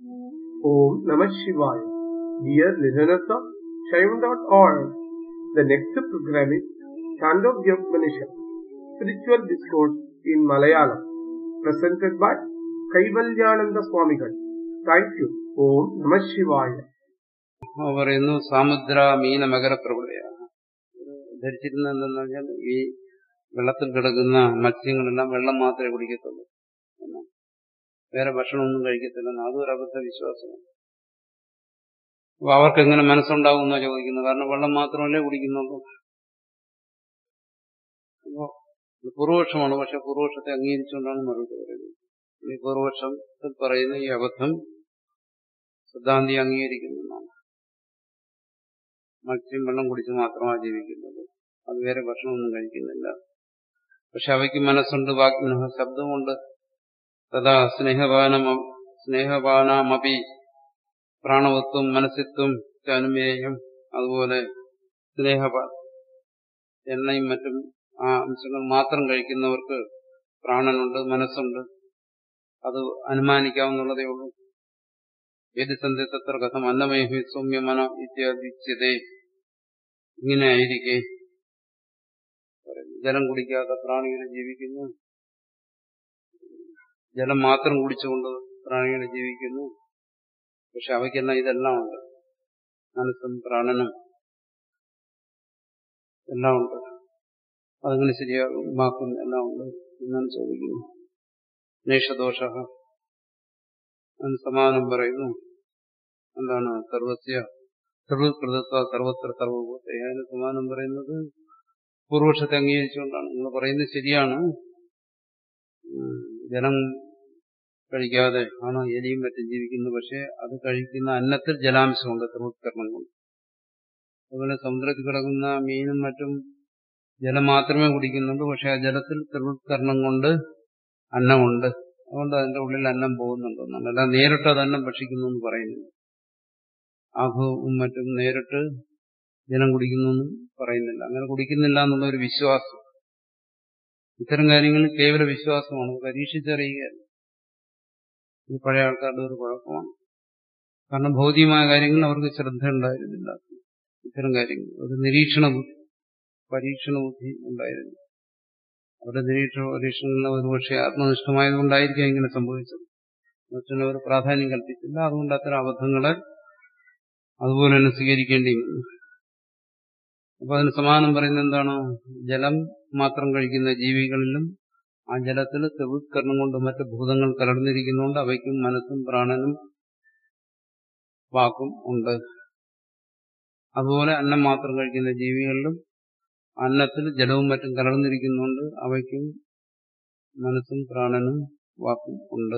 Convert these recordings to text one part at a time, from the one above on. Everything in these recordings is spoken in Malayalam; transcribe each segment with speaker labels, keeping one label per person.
Speaker 1: Om Namah Shivaya. Dear listeners of Shaivan.org, the next program is Chandogya Spiritual Discourse in Malayalam, presented by Kaivalyananda Swamigal. Thank you. Om Namah Shivaya.
Speaker 2: അവ പറയുന്നു സാമുദ്ര മീന മകര പ്രഭുതയാണ് ധരിച്ചിരുന്നത് എന്തെന്ന് പറഞ്ഞാൽ ഈ വെള്ളത്തിൽ കിടക്കുന്ന മത്സ്യങ്ങളെല്ലാം വെള്ളം മാത്രമേ കുടിക്കത്തുള്ളൂ എന്നാണ്. വേറെ ഭക്ഷണമൊന്നും കഴിക്കത്തില്ലെന്ന് അതും ഒരു അബദ്ധ വിശ്വാസമാണ് അപ്പൊ അവർക്ക് എങ്ങനെ മനസ്സുണ്ടാവും എന്നാ ചോദിക്കുന്നത് കാരണം വെള്ളം മാത്രമല്ലേ കുടിക്കുന്നുള്ളൂ അപ്പോ ഇത് പൂർവപക്ഷമാണ് പക്ഷെ പൂർവപക്ഷത്തെ അംഗീകരിച്ചുകൊണ്ടാണ് മറുപടി പറയുന്നത് ഈ പൂർവപക്ഷത്തിൽ പറയുന്ന ഈ അബദ്ധം സിദ്ധാന്തി അംഗീകരിക്കുന്നതാണ് മത്സ്യം വെള്ളം കുടിച്ച് മാത്രമാണ് ജീവിക്കുന്നത് അത് വേറെ ഭക്ഷണമൊന്നും കഴിക്കുന്നില്ല പക്ഷെ അവയ്ക്ക് മനസ്സുണ്ട് വാഗ്നഹ ശബ്ദമുണ്ട് തഥാ സ്നേഹപാനം സ്നേഹപാനമപി പ്രാണവത്വം മനസ്സിത്വം അനുമേയം അതുപോലെ സ്നേഹപാൻ എണ്ണയും മറ്റും ആ അംശങ്ങൾ മാത്രം കഴിക്കുന്നവർക്ക് പ്രാണനുണ്ട് മനസ്സുണ്ട് അത് അനുമാനിക്കാവുന്നുള്ളതേ ഉള്ളൂ ഏത് സന്ധ്യത്തത്ര കഥം അന്നമേഹി സൗമ്യമന ഇത്യാദിച്ചതേ ഇങ്ങനെ ആയിരിക്കെ ജലം കുടിക്കാത്ത പ്രാണികൾ ജീവിക്കുന്നു ജലം മാത്രം കുടിച്ചുകൊണ്ട് പ്രാണികൾ ജീവിക്കുന്നു പക്ഷെ അവയ്ക്കെല്ലാം ഇതെല്ലാം ഉണ്ട് മനസ്സും പ്രാണനും എല്ലാം ഉണ്ട് അതങ്ങനെ ശരിയാകും വാക്കും എല്ലാം ഉണ്ട് എന്നാണ് ചോദിക്കുന്നു നേഷദോഷ അതിന് സമാനം പറയുന്നു എന്താണ് സർവസ്യ സർവകൃതത്വ സർവത്ര സർവഭൂത അതിന് സമാനം പറയുന്നത് പൂർവക്ഷത്തെ അംഗീകരിച്ചുകൊണ്ടാണ് നിങ്ങൾ പറയുന്നത് ശരിയാണ് ജലം കഴിക്കാതെ ആണ് എലിയും മറ്റും ജീവിക്കുന്നത് പക്ഷെ അത് കഴിക്കുന്ന അന്നത്തിൽ ജലാംശമുണ്ട് സർവത്കരണം കൊണ്ട് അതുപോലെ സമുദ്രത്തിൽ കിടക്കുന്ന മീനും മറ്റും ജലം മാത്രമേ കുടിക്കുന്നുള്ളൂ പക്ഷെ ആ ജലത്തിൽ സർവത്കരണം കൊണ്ട് അന്നമുണ്ട് അതുകൊണ്ട് അതിന്റെ ഉള്ളിൽ അന്നം പോകുന്നുണ്ടെന്നാണ് അല്ല നേരിട്ട് അത് അന്നം ഭക്ഷിക്കുന്നു എന്ന് പറയുന്നില്ല ആഭവും മറ്റും നേരിട്ട് ജലം കുടിക്കുന്നു എന്നും പറയുന്നില്ല അങ്ങനെ കുടിക്കുന്നില്ല എന്നുള്ള ഒരു വിശ്വാസം ഇത്തരം കാര്യങ്ങളിൽ കേവല വിശ്വാസമാണ് പരീക്ഷിച്ചറിയുകയല്ല ഇത് പഴയ ആൾക്കാരുടെ ഒരു കുഴപ്പമാണ് കാരണം ഭൗതികമായ കാര്യങ്ങളിൽ അവർക്ക് ശ്രദ്ധ ഉണ്ടായിരുന്നില്ല ഇത്തരം കാര്യങ്ങൾ ഒരു നിരീക്ഷണ ബുദ്ധി പരീക്ഷണ ബുദ്ധി ഉണ്ടായിരുന്നു അവരുടെ നിരീക്ഷണ പരീക്ഷണങ്ങളിൽ ഒരുപക്ഷെ ആത്മനിഷ്ഠമായതുകൊണ്ടായിരിക്കാം ഇങ്ങനെ സംഭവിച്ചത് മറ്റുള്ളവർ പ്രാധാന്യം കൽപ്പിച്ചില്ല അതുകൊണ്ട് അത്തരം അബദ്ധങ്ങളെ അതുപോലെ തന്നെ സ്വീകരിക്കേണ്ടി വന്നു അപ്പൊ അതിന് സമാനം പറയുന്നത് എന്താണ് ജലം മാത്രം കഴിക്കുന്ന ജീവികളിലും ആ ജലത്തിൽ ത്രിവൃത്കരണം കൊണ്ട് മറ്റ് ഭൂതങ്ങൾ കലർന്നിരിക്കുന്നതുകൊണ്ട് അവയ്ക്കും മനസ്സും പ്രാണനും വാക്കും ഉണ്ട് അതുപോലെ അന്നം മാത്രം കഴിക്കുന്ന ജീവികളിലും അന്നത്തിൽ ജലവും മറ്റും കലർന്നിരിക്കുന്നുണ്ട് അവയ്ക്കും മനസ്സും പ്രാണനും വാക്കും ഉണ്ട്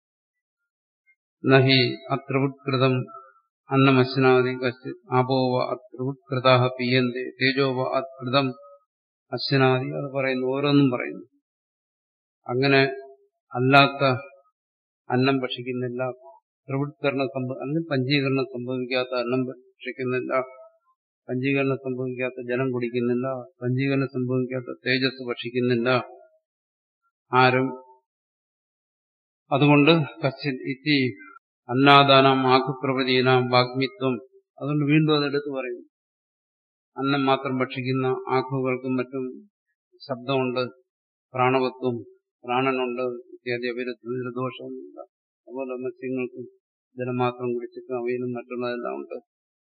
Speaker 2: നഹി അത്രവൃത്കൃതം അന്നമശ്നാദി കശ്ചിത് ആപോവ അത്രവൃത്കൃതാ പീയന്തി തേജോവ അത്കൃതം അശ്നാദി അത് പറയുന്നു ഓരോന്നും പറയുന്നു അങ്ങനെ അല്ലാത്ത അന്നം ഭക്ഷിക്കുന്നില്ല പ്രവൃത്കരണം സംഭവ അന്ന് പഞ്ചീകരണം സംഭവിക്കാത്ത അന്നം ഭക്ഷിക്കുന്നില്ല പഞ്ചീകരണം സംഭവിക്കാത്ത ജലം കുടിക്കുന്നില്ല പഞ്ചീകരണം സംഭവിക്കാത്ത തേജസ് ഭക്ഷിക്കുന്നില്ല ആരും അതുകൊണ്ട് കശ്ചിത് ഇത്തി അന്നാദാനം ആക്കുപ്രവതീനാം വാഗ്മിത്വം അതുകൊണ്ട് വീണ്ടും അതെടുത്ത് പറയുന്നു അന്നം മാത്രം ഭക്ഷിക്കുന്ന ആക്കുകൾക്കും മറ്റും ശബ്ദമുണ്ട് പ്രാണവത്വം പ്രാണനുണ്ട് ഇത്യാദി അവിരുദ്ധ ദോഷമൊന്നുമില്ല അതുപോലെ മത്സ്യങ്ങൾക്കും ജലം മാത്രം കുടിച്ചിട്ട് അവയിലും മറ്റുള്ളതെല്ലാം ഉണ്ട്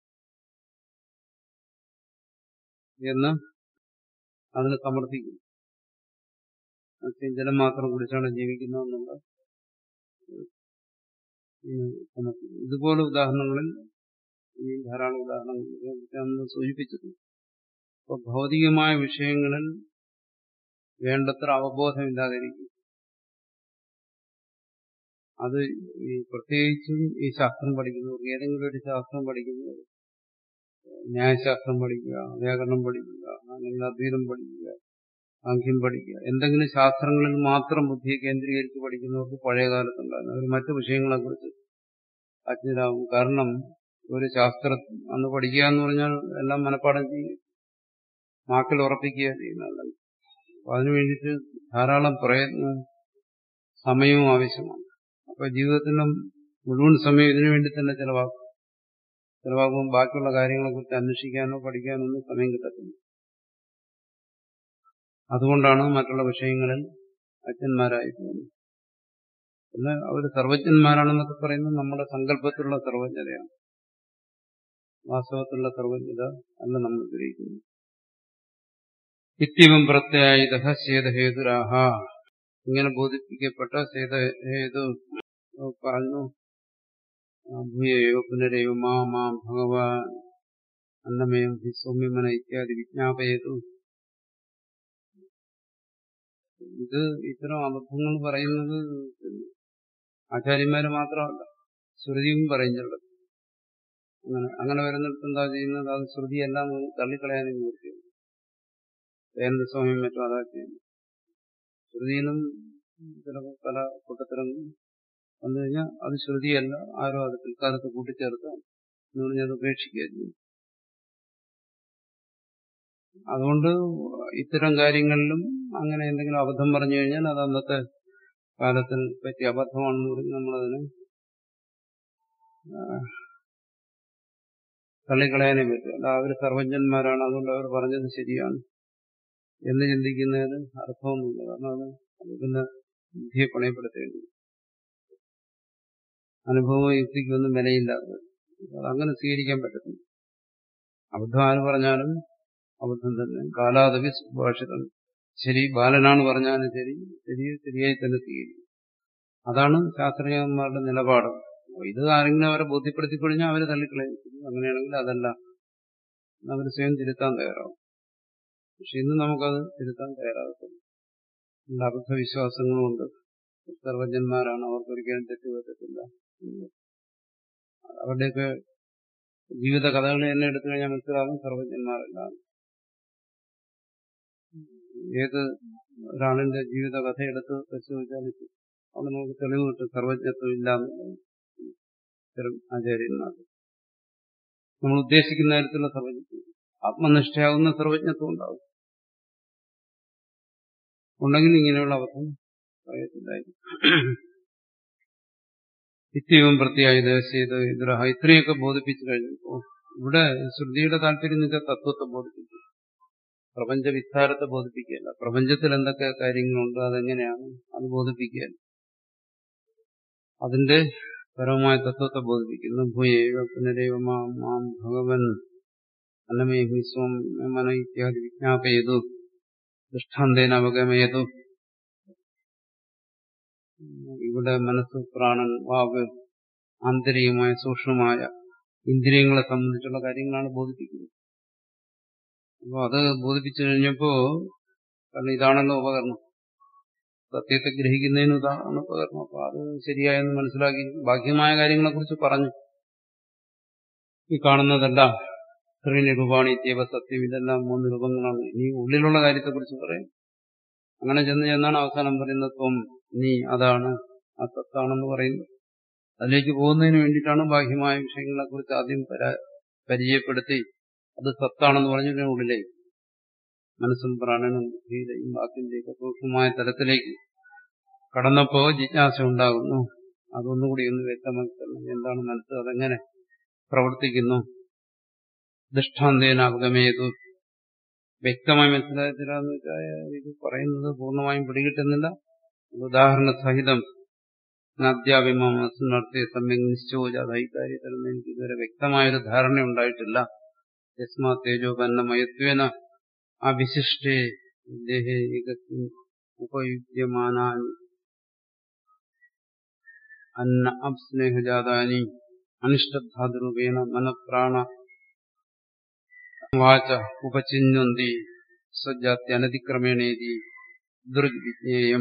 Speaker 2: എന്ന് അതിന് സമർത്ഥിക്കും മത്സ്യം ജലം മാത്രം കുടിച്ചാണ് ജീവിക്കുന്നതെന്നുള്ള ഇതുപോലെ ഉദാഹരണങ്ങളിൽ ഈ ധാരാളം ഉദാഹരണങ്ങൾ സൂചിപ്പിച്ചിട്ടുണ്ട് അപ്പൊ ഭൗതികമായ വിഷയങ്ങളിൽ വേണ്ടത്ര അവബോധമില്ലാതിരിക്കും അത് ഈ പ്രത്യേകിച്ചും ഈ ശാസ്ത്രം പഠിക്കുന്നവർക്ക് ഏതെങ്കിലും ഒരു ശാസ്ത്രം പഠിക്കുന്നവർ ന്യായശാസ്ത്രം പഠിക്കുക വ്യാകരണം പഠിക്കുക അല്ലെങ്കിൽ അദ്വൈതം പഠിക്കുക സാഖ്യം പഠിക്കുക എന്തെങ്കിലും ശാസ്ത്രങ്ങളിൽ മാത്രം ബുദ്ധിയെ കേന്ദ്രീകരിച്ച് പഠിക്കുന്നവർക്ക് പഴയ കാലത്തുണ്ടായിരുന്നു അവർ മറ്റു വിഷയങ്ങളെക്കുറിച്ച് അജ്ഞരാകും കാരണം ഒരു ശാസ്ത്രം അന്ന് പഠിക്കുക എന്ന് പറഞ്ഞാൽ എല്ലാം മനഃപ്പാടം ചെയ്യും നാക്കിൽ ഉറപ്പിക്കുക ചെയ്യുന്നതല്ല അപ്പൊ അതിനു വേണ്ടിയിട്ട് ധാരാളം പ്രയത്നവും സമയവും ആവശ്യമാണ് അപ്പൊ ജീവിതത്തിലും മുഴുവൻ സമയം ഇതിനു വേണ്ടി തന്നെ ചെലവാക്കും ചെലവാക്കുമ്പോൾ ബാക്കിയുള്ള കാര്യങ്ങളെക്കുറിച്ച് അന്വേഷിക്കാനോ പഠിക്കാനോ ഒന്നും സമയം കിട്ടത്തില്ല അതുകൊണ്ടാണ് മറ്റുള്ള വിഷയങ്ങളിൽ അച്ഛന്മാരായി പോകുന്നത് എന്നാൽ അവർ സർവജ്ഞന്മാരാണെന്നൊക്കെ പറയുന്നത് നമ്മുടെ സങ്കല്പത്തിലുള്ള സർവജ്ഞതയാണ് വാസ്തവത്തിലുള്ള സർവജ്ഞത അല്ല നമ്മൾ ഗ്രഹിക്കുന്നു നിത്യവും പ്രത്യായുധ സേതഹേതുരാഹ ഇങ്ങനെ ബോധിപ്പിക്കപ്പെട്ട സേതഹേതു പറഞ്ഞു ഭൂയയോ പുനരയോ മാ മാ ഭഗവാൻ അന്നമയം ഹി സൗമ്യമന ഇത്യാദി വിജ്ഞാപയതു ഇത് ഇത്തരം അബദ്ധങ്ങൾ പറയുന്നത് ആചാര്യന്മാര് മാത്രമല്ല ശ്രുതിയും പറയുന്നുള്ളത് അങ്ങനെ അങ്ങനെ വരുന്നിടത്ത് എന്താ ചെയ്യുന്നത് അത് ശ്രുതിയെല്ലാം തള്ളിക്കളയാനും നിവൃത്തിയുണ്ട് വേനന്ദ സ്വാമിയും മറ്റും അതാ ചെയ്യുന്നു ശ്രുതിയിലും ചില പല കൂട്ടത്തിലും വന്നു കഴിഞ്ഞാൽ അത് ശ്രുതിയല്ല ആരോ അത് പിൽക്കാലത്ത് കൂട്ടിച്ചേർത്താം എന്ന് പറഞ്ഞത് ഉപേക്ഷിക്കുകയായിരുന്നു അതുകൊണ്ട് ഇത്തരം കാര്യങ്ങളിലും അങ്ങനെ എന്തെങ്കിലും അബദ്ധം പറഞ്ഞു കഴിഞ്ഞാൽ അത് അന്നത്തെ കാലത്തിൽ പറ്റിയ അബദ്ധമാണെന്ന് പറഞ്ഞ് നമ്മളതിനെ തള്ളിക്കളയാനേ പറ്റും അല്ല അവർ സർവജ്ഞന്മാരാണ് അതുകൊണ്ട് അവർ പറഞ്ഞത് ശരിയാണ് എന്ന് ചിന്തിക്കുന്നതിന് അർത്ഥമൊന്നുമില്ല കാരണം അത് അത് പിന്നെ ബുദ്ധിയെ പണയപ്പെടുത്തേണ്ടി അനുഭവ യുക്തിക്കൊന്നും വിലയില്ലാത്തത് അതങ്ങനെ സ്വീകരിക്കാൻ പറ്റത്തില്ല അബദ്ധം ആര് പറഞ്ഞാലും അബദ്ധം തന്നെ കാലാതവി സുഭാഷിതം ശരി ബാലനാണ് പറഞ്ഞാലും ശരി ശരി ശരിയായി തന്നെ സ്വീകരിക്കും അതാണ് ശാസ്ത്രീയന്മാരുടെ നിലപാട് ഇത് ആരെങ്കിലും അവരെ ബോധ്യപ്പെടുത്തി കഴിഞ്ഞാൽ അവർ തള്ളിക്കളയും അങ്ങനെയാണെങ്കിൽ അതല്ല അവർ സ്വയം തിരുത്താൻ തയ്യാറാവും പക്ഷെ ഇന്ന് നമുക്കത് തിരുത്താൻ തയ്യാറാകത്തില്ല നല്ല അബദ്ധവിശ്വാസങ്ങളുമുണ്ട് സർവജ്ഞന്മാരാണ് അവർക്കൊരിക്കലും തെറ്റ് പറ്റത്തില്ല അവരുടെയൊക്കെ ജീവിത കഥകൾ തന്നെ എടുത്തു കഴിഞ്ഞാൽ മനസ്സിലാകും സർവജ്ഞന്മാരല്ല ഏത് ഒരാളിന്റെ ജീവിത കഥ എടുത്ത് പരിശോധിച്ചാൽ അവിടെ നമുക്ക് തെളിവ് കിട്ടും സർവജ്ഞത്വം ഇല്ല ഇത്തരം ആചാര്യന്മാർ നമ്മൾ ഉദ്ദേശിക്കുന്ന തരത്തിലുള്ള സർവജ്ഞത്വം ആത്മനിഷ്ഠയാകുന്ന സർവജ്ഞത്വം ഉണ്ടാവും ഉണ്ടെങ്കിൽ ഇങ്ങനെയുള്ള അബദ്ധം പറയത്തില്ലായിരിക്കും നിത്യവും പ്രത്യായ ദേശീയത ഇദ്രഹ ഇത്രയൊക്കെ ബോധിപ്പിച്ചു കഴിഞ്ഞപ്പോ ഇവിടെ ശ്രുതിയുടെ താല്പര്യം എന്ന് വെച്ചാൽ തത്വത്തെ ബോധിപ്പിച്ചു പ്രപഞ്ച വിസ്താരത്തെ ബോധിപ്പിക്കുകയല്ല പ്രപഞ്ചത്തിൽ എന്തൊക്കെ കാര്യങ്ങളുണ്ട് അതെങ്ങനെയാണ് അത് ബോധിപ്പിക്കുകയല്ല അതിന്റെ പരമമായ തത്വത്തെ ബോധിപ്പിക്കുന്നു ഭൂയേവ പുനരേവ മാം ഭഗവൻ അന്നമേഹി സ്വം മന ഇത്യാദി വിജ്ഞാപയതു ദൃഷ്ടാന്തേന അവഗമയതു ഇവിടെ മനസ്സ് പ്രാണൻ വാവ് ആന്തരികമായ സൂക്ഷ്മമായ ഇന്ദ്രിയങ്ങളെ സംബന്ധിച്ചുള്ള കാര്യങ്ങളാണ് ബോധിപ്പിക്കുന്നത് അപ്പോൾ അത് ബോധിപ്പിച്ചു കഴിഞ്ഞപ്പോ കാരണം ഇതാണല്ലോ ഉപകരണം സത്യത്തെ ഗ്രഹിക്കുന്നതിന് ഇതാണ് ഉപകരണം അപ്പൊ അത് ശരിയായെന്ന് മനസ്സിലാക്കി ബാഹ്യമായ കാര്യങ്ങളെ കുറിച്ച് പറഞ്ഞു ഈ കാണുന്നതെല്ലാം ത്രിനിരൂപാണി ത്യവ സത്യം ഇതെല്ലാം മൂന്ന് രൂപങ്ങളാണ് ഇനി ഉള്ളിലുള്ള കാര്യത്തെക്കുറിച്ച് പറയും അങ്ങനെ ചെന്ന് ചെന്നാണ് അവസാനം പറയുന്നത് ത്വം നീ അതാണ് ആ സത്താണെന്ന് പറയുന്നത് അതിലേക്ക് പോകുന്നതിന് വേണ്ടിയിട്ടാണ് ബാഹ്യമായ വിഷയങ്ങളെ കുറിച്ച് ആദ്യം പരിചയപ്പെടുത്തി അത് സത്താണെന്ന് പറഞ്ഞിട്ട് ഉള്ളിലേക്ക് മനസ്സും പ്രാണനും ബുദ്ധിയിലെയും വാക്കിന്റെയൊക്കെ സൂക്ഷ്മമായ തലത്തിലേക്ക് കടന്നപ്പോ ജിജ്ഞാസ ഉണ്ടാകുന്നു അതൊന്നുകൂടി ഒന്ന് വ്യക്തമാക്കി തരണം എന്താണ് മനസ്സ് അതെങ്ങനെ പ്രവർത്തിക്കുന്നു ദൃഷ്ടാന്തേന അവഗമേതു വ്യക്തമായി മനസ്സിലാകത്തില്ലെന്ന് വെച്ചാൽ ഇത് പറയുന്നത് പൂർണ്ണമായും പിടികിട്ടുന്നില്ല ഉദാഹരണ സഹിതം അധ്യാപിമ നടത്തിയ സമ്യക് നിശ്ചയോജാത ഈ കാര്യത്തിൽ എനിക്ക് ഇതുവരെ വ്യക്തമായൊരു ധാരണ ഉണ്ടായിട്ടില്ല യസ്മാ തേജോപന്നമയത്വേന അവിശിഷ്ടേ ദേഹേ ഉപയുജ്യമാനാനി അന്ന അപ്സ്നേഹജാതാനി അനിഷ്ടധാതുരൂപേണ മനഃപ്രാണ വാച ഉപചിന്വന്തി സ്വജാത്തി അനതിക്രമേണേതി ദുർവിജ്ഞേയം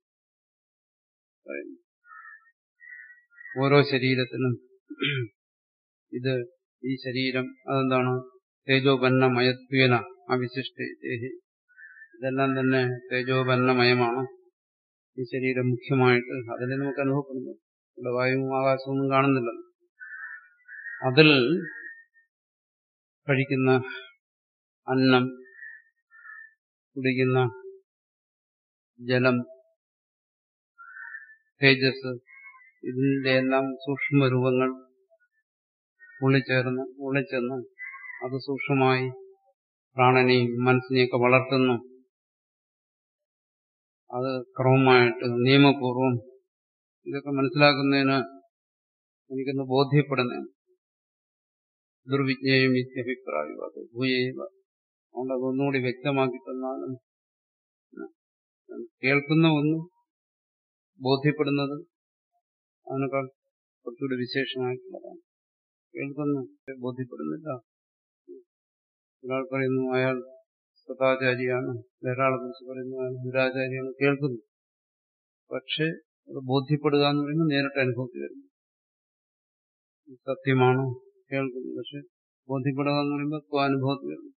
Speaker 2: ഓരോ ശരീരത്തിനും ഇത് ഈ ശരീരം അതെന്താണ് തേജോപന്നമയത്വേന അവിശിഷ്ട ദേഹി ഇതെല്ലാം തന്നെ തേജോപന്നമയമാണ് ഈ ശരീരം മുഖ്യമായിട്ട് അതിൽ നമുക്ക് അനുഭവപ്പെടുന്നു ഇവിടെ വായുവും ആകാശവും ഒന്നും കാണുന്നില്ലല്ലോ അതിൽ കഴിക്കുന്ന അന്നം കുടിക്കുന്ന ജലം തേജസ് ഇതിന്റെ എല്ലാം സൂക്ഷ്മരൂപങ്ങൾ ഉള്ളിച്ചേർന്ന് ഉള്ളിച്ചെന്ന് അത് സൂക്ഷ്മമായി പ്രാണനെയും മനസ്സിനെയൊക്കെ വളർത്തുന്നു അത് ക്രമമായിട്ട് നിയമപൂർവം ഇതൊക്കെ മനസ്സിലാക്കുന്നതിന് എനിക്കൊന്ന് ബോധ്യപ്പെടുന്നതിന് ദുർവിജ്ഞേയം ഇത്യഭിപ്രായം അത് ഭൂയേവ അതുകൊണ്ട് അതൊന്നുകൂടി വ്യക്തമാക്കി തന്നാലും കേൾക്കുന്ന ഒന്നും ബോധ്യപ്പെടുന്നത് അതിനേക്കാൾ കുറച്ചുകൂടി വിശേഷമായിട്ടുള്ളതാണ് കേൾക്കുന്നു ബോധ്യപ്പെടുന്നില്ല ഒരാൾ പറയുന്നു അയാൾ സദാചാരിയാണ് വേറൊരാളെ കുറിച്ച് പറയുന്നു അയാൾ ദുരാചാരിയാണ് കേൾക്കുന്നു പക്ഷെ അത് ബോധ്യപ്പെടുക എന്ന് പറയുന്നത് നേരിട്ട് അനുഭവത്തിൽ വരുന്നു സത്യമാണോ കേൾക്കുന്നു പക്ഷെ ബോധ്യപ്പെടുക എന്ന് പറയുമ്പോൾ സ്വാനുഭവത്തിൽ വരുന്നു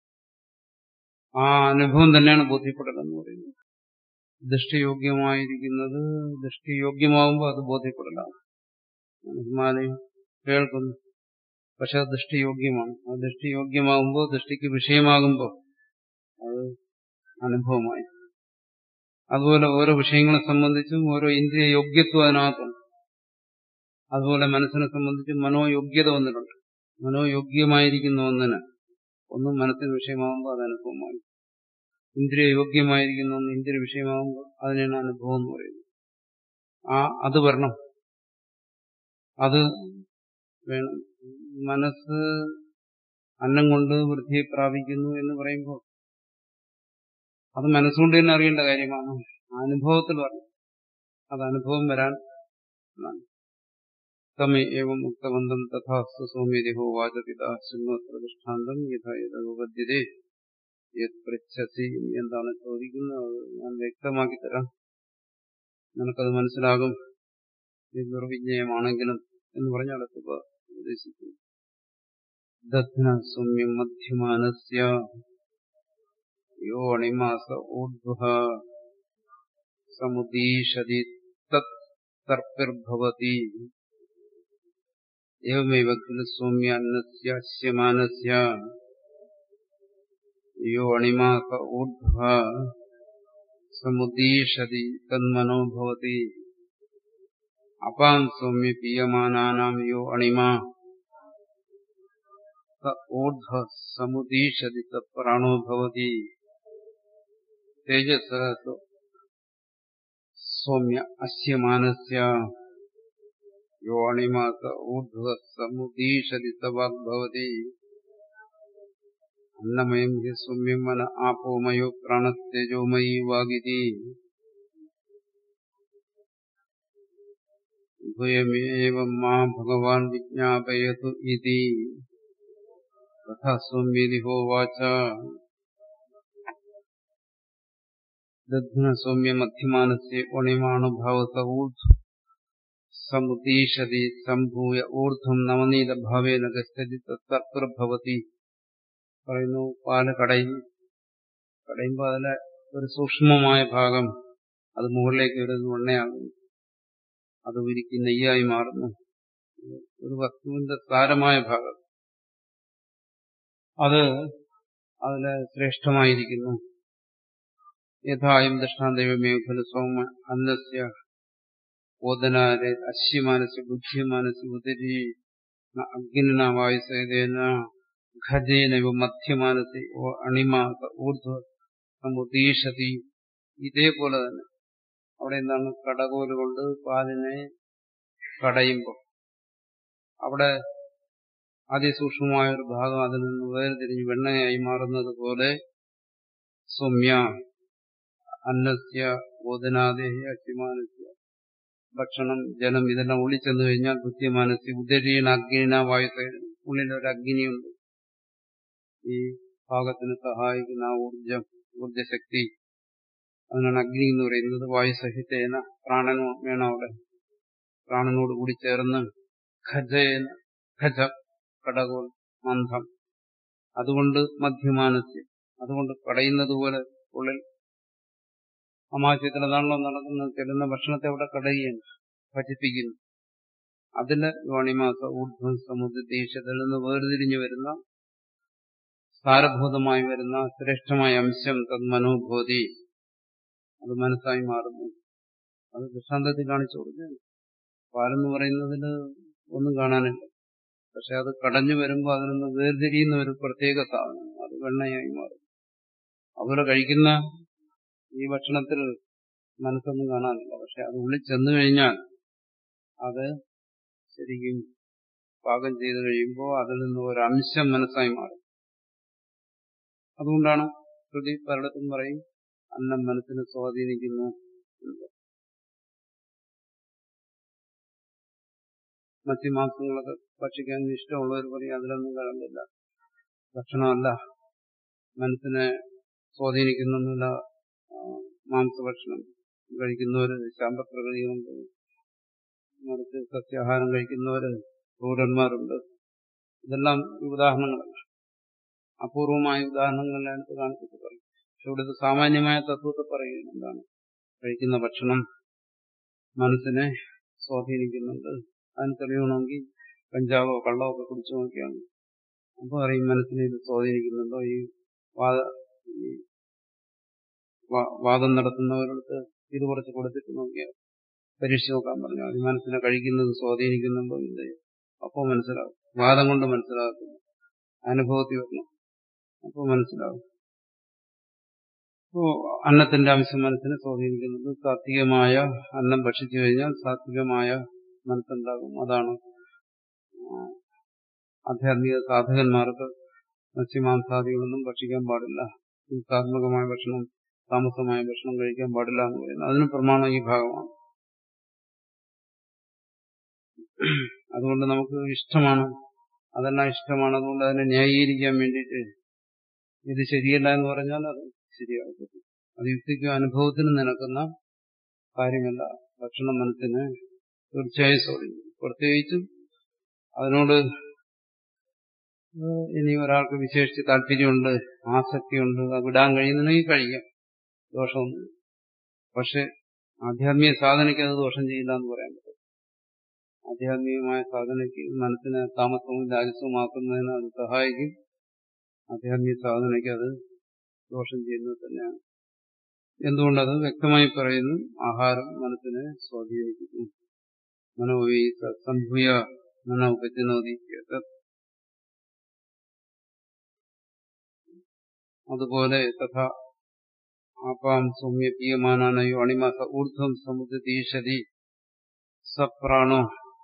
Speaker 2: ആ അനുഭവം തന്നെയാണ് ബോധ്യപ്പെടൽ എന്ന് പറയുന്നത് ദൃഷ്ടിയോഗ്യമായിരിക്കുന്നത് ദൃഷ്ടിയോഗ്യമാകുമ്പോൾ അത് ബോധ്യപ്പെടലാണ് ഹിമാലയം കേൾക്കുന്നു പക്ഷെ അത് ദൃഷ്ടിയോഗ്യമാണ് ആ ദൃഷ്ടിയോഗ്യമാകുമ്പോൾ ദൃഷ്ടിക്ക് വിഷയമാകുമ്പോൾ അത് അനുഭവമായി അതുപോലെ ഓരോ വിഷയങ്ങളെ സംബന്ധിച്ചും ഓരോ ഇന്ദ്രിയ യോഗ്യത്വം അതിനകത്തുണ്ട് അതുപോലെ മനസ്സിനെ സംബന്ധിച്ച് മനോയോഗ്യത വന്നിട്ടുണ്ട് മനോയോഗ്യമായിരിക്കുന്ന ഒന്നിന് ഒന്നും മനസ്സിന് വിഷയമാകുമ്പോൾ അത് അനുഭവമായി ഇന്ദ്രിയ യോഗ്യമായിരിക്കുന്ന ഒന്ന് ഇന്ദ്രിയ വിഷയമാകുമ്പോൾ അതിനാണ് അനുഭവം എന്ന് പറയുന്നത് ആ അത് വരണം അത് വേണം മനസ്സ് അന്നം കൊണ്ട് വൃദ്ധിയെ പ്രാപിക്കുന്നു എന്ന് പറയുമ്പോൾ അത് മനസ്സുകൊണ്ട് തന്നെ അറിയേണ്ട കാര്യമാണ് അനുഭവത്തിൽ പറഞ്ഞു അത് അനുഭവം വരാൻ തമേ ഏവം മുക്തബന്ധം തഥാസ്തു സൗമ്യദേഹോ വാചപിത ശൃംഗോത്ര ദൃഷ്ടാന്തം യഥായഥോപദ്യതേ പൃച്ഛസി എന്താണ് ചോദിക്കുന്നത് ഞാൻ വ്യക്തമാക്കി തരാം നിനക്കത് മനസ്സിലാകും ഇത് നിർവിജ്ഞയമാണെങ്കിലും എന്ന് പറഞ്ഞ അടുത്ത് ഉപദേശിക്കുന്നു ദഗ്ന സൗമ്യം മധ്യമാനസ്യ യോ അണിമാസ ഊർധ്വ സമുദീഷതി തത് തർപ്പിർഭവതി एवमेव खलु सौम्यान्नस्य अस्यमानस्य यो अणिमाक ऊर्ध्व समुदीषति तन्मनो भवति अपां सौम्य पीयमानानां यो अणिमा स ऊर्ध्व समुदीषति तत्प्राणो भवति तेजसः सौम्य अस्यमानस्य यो अणिमास ऊर्ध्व समुदीषति तवाग्भवति अन्नमयम् हि सौम्यम् मन आपोमयो प्राणस्तेजोमयी वागिति द्वयमेवम् मा भगवान् विज्ञापयतु इति तथा सौम्येति होवाच दध्न सौम्यमध्यमानस्य अणिमानुभावस ऊर्ध्व സമുദീഷതി സംഭൂയ ഊർധ്വം നവനീതഭാവേന ഗച്ഛതി തത്പുർഭവതി പറയുന്നു പാല് കടയും കടയുമ്പോൾ അതിലെ ഒരു സൂക്ഷ്മമായ ഭാഗം അത് മുകളിലേക്ക് വരുന്ന എണ്ണയാകുന്നു അത് ഉരുക്കി നെയ്യായി മാറുന്നു ഒരു വസ്തുവിന്റെ സാരമായ ഭാഗം അത് അതില് ശ്രേഷ്ഠമായിരിക്കുന്നു യഥായും ദൃഷ്ടാന്തമേഖല സോമ അന്നസ്യ ഓദനാരെ അശ്യമാനസ് ബുദ്ധിമാനസ് ഉദരി അഗ്നിന വായുസേന ഖജേനവ മധ്യമാനസി അണിമാസ ഊർധ്വ സമുദീഷതി ഇതേപോലെ തന്നെ അവിടെ എന്താണ് കടകോല് കൊണ്ട് പാലിനെ കടയുമ്പോൾ അവിടെ അതിസൂക്ഷ്മമായ ഒരു ഭാഗം അതിൽ നിന്ന് വേർതിരിഞ്ഞ് വെണ്ണയായി മാറുന്നത് പോലെ സൗമ്യ അന്നസ്യ ഓദനാദേഹി അശ്യമാനസ്യ ഭക്ഷണം ജലം ഇതെല്ലാം ഉള്ളിൽ ചെന്നു കഴിഞ്ഞാൽ ബുദ്ധിമാനസി ഉദരീണ അഗ്നിന വായുസേന ഉള്ളിലൊരു അഗ്നിയുണ്ട് ഈ ഭാഗത്തിന് സഹായിക്കുന്ന ആ ഊർജം ഊർജശക്തി അതിനാണ് അഗ്നി എന്ന് പറയുന്നത് വായുസഹിതേന പ്രാണനോ വേണം അവിടെ പ്രാണനോട് കൂടി ചേർന്ന് ഖജേന ഖജ കടകോൽ മന്ദം അതുകൊണ്ട് മധ്യമാനസ്യം അതുകൊണ്ട് കടയുന്നത് പോലെ ഉള്ളിൽ അമാശയത്തിൽ അതാണല്ലോ നടക്കുന്നത് ചെല്ലുന്ന ഭക്ഷണത്തെ അവിടെ കടയുകയാണ് ഭജിപ്പിക്കുന്നു അതില് യോണിമാസ ഊർധ്വം സമുദ്രദേശത്തിൽ നിന്ന് വേർതിരിഞ്ഞു വരുന്ന സാരഭൂതമായി വരുന്ന ശ്രേഷ്ഠമായ അംശം തത് മനോബോധി അത് മനസ്സായി മാറുന്നു അത് ദൃഷ്ടാന്തത്തിൽ കാണിച്ചു കൊടുക്കുകയാണ് പാലെന്ന് പറയുന്നതിൽ ഒന്നും കാണാനില്ല പക്ഷെ അത് കടഞ്ഞു വരുമ്പോൾ അതിൽ നിന്ന് വേർതിരിയുന്ന ഒരു പ്രത്യേക സാധനം അത് വെണ്ണയായി മാറും അതുപോലെ കഴിക്കുന്ന ഈ ഭക്ഷണത്തിൽ മനസ്സൊന്നും കാണാനില്ല പക്ഷെ അത് ഉള്ളിൽ ചെന്നു കഴിഞ്ഞാൽ അത് ശരിക്കും പാകം ചെയ്തു കഴിയുമ്പോൾ അതിൽ നിന്ന് ഒരംശം മനസ്സായി മാറും അതുകൊണ്ടാണ് ശ്രുതി പലയിടത്തും പറയും അന്നം മനസ്സിനെ സ്വാധീനിക്കുന്നു എന്ന്. മത്സ്യമാംസങ്ങളൊക്കെ ഭക്ഷിക്കാൻ ഇഷ്ടമുള്ളവർ പറയും അതിലൊന്നും കലണ്ടില്ല ഭക്ഷണമല്ല മനസ്സിനെ സ്വാധീനിക്കുന്നില്ല മാംസഭക്ഷണം കഴിക്കുന്നവര് ശാന്തപ്രകൃതി കൊണ്ട് മറിച്ച് സസ്യാഹാരം കഴിക്കുന്നവര് ക്രൂരന്മാരുണ്ട് ഇതെല്ലാം ഈ ഉദാഹരണങ്ങളല്ല അപൂർവമായ ഉദാഹരണങ്ങളിലെടുത്ത് കാണിച്ചിട്ട് പറയും പക്ഷെ ഇവിടുത്തെ സാമാന്യമായ തത്വത്തെ പറയുകയാണ് എന്താണ് കഴിക്കുന്ന ഭക്ഷണം മനസ്സിനെ സ്വാധീനിക്കുന്നുണ്ട് അതിന് തെളിയണമെങ്കിൽ കഞ്ചാവോ കള്ളോ ഒക്കെ കുടിച്ചു നോക്കിയാണ് അപ്പോൾ അറിയും മനസ്സിനെ ഇത് സ്വാധീനിക്കുന്നുണ്ടോ ഈ വാദ ഈ വാ- വാദം നടത്തുന്നവരടുത്ത് ഇത് കുറച്ച് കൊടുത്തിട്ട് നോക്കിയാൽ പരീക്ഷിച്ച് നോക്കാൻ പറഞ്ഞാൽ മതി മനസ്സിനെ കഴിക്കുന്നത് സ്വാധീനിക്കുന്നുണ്ടോ ഇല്ലയോ അപ്പോൾ മനസ്സിലാവും വാദം കൊണ്ട് മനസ്സിലാകത്തില്ല അനുഭവത്തിൽ വരണം അപ്പോൾ മനസ്സിലാവും അപ്പോ അന്നത്തിന്റെ അംശം മനസ്സിനെ സ്വാധീനിക്കുന്നത് സാത്വികമായ അന്നം ഭക്ഷിച്ചു കഴിഞ്ഞാൽ സാത്വികമായ മനസ്സുണ്ടാകും അതാണ് ആ, ആധ്യാത്മിക സാധകന്മാർക്ക് മത്സ്യമാംസാദികളൊന്നും ഭക്ഷിക്കാൻ പാടില്ല ഹിംസാത്മകമായ ഭക്ഷണം താമസമായ ഭക്ഷണം കഴിക്കാൻ പാടില്ല എന്ന് പറയുന്നത് അതിന് പ്രമാണം ഈ ഭാഗമാണ് അതുകൊണ്ട് നമുക്ക് ഇഷ്ടമാണ് അതെല്ലാം ഇഷ്ടമാണ് അതുകൊണ്ട് അതിനെ ന്യായീകരിക്കാൻ വേണ്ടിയിട്ട് ഇത് ശരിയല്ല എന്ന് പറഞ്ഞാൽ അത് ശരിയാകും അത് യുക്തിക്കും അനുഭവത്തിനും നിനക്കുന്ന കാര്യമല്ല ഭക്ഷണം മനസ്സിന് തീർച്ചയായും സ്വാധീനിക്കും പ്രത്യേകിച്ചും അതിനോട് ഏഹ് ഇനി ഒരാൾക്ക് വിശേഷിച്ച് താല്പര്യമുണ്ട് ആസക്തിയുണ്ട് അത് വിടാൻ കഴിയുന്നുണ്ടെങ്കിൽ കഴിക്കാം ദോഷമൊന്നും പക്ഷെ ആധ്യാത്മിക സാധനയ്ക്ക് അത് ദോഷം ചെയ്യില്ല എന്ന് പറയാൻ പറ്റും ആധ്യാത്മികമായ സാധനയ്ക്ക് മനസ്സിനെ താമസവും രാജസ്വമാക്കുന്നതിന് അത് സഹായിക്കും ആധ്യാത്മിക സാധനയ്ക്ക് അത് ദോഷം ചെയ്യുന്നത് തന്നെയാണ് എന്തുകൊണ്ടത് വ്യക്തമായി പറയുന്നു ആഹാരം മനസ്സിനെ സ്വാധീനിക്കുന്നു മനോവി സംഭൂയ മനോപജനോദി അതുപോലെ തഥാ ആപാം സൗമ്യ പീയമാനാനയോ അണിമാസ ഊർധ്വം സമുദ്രീഷതി സപ്രാണോ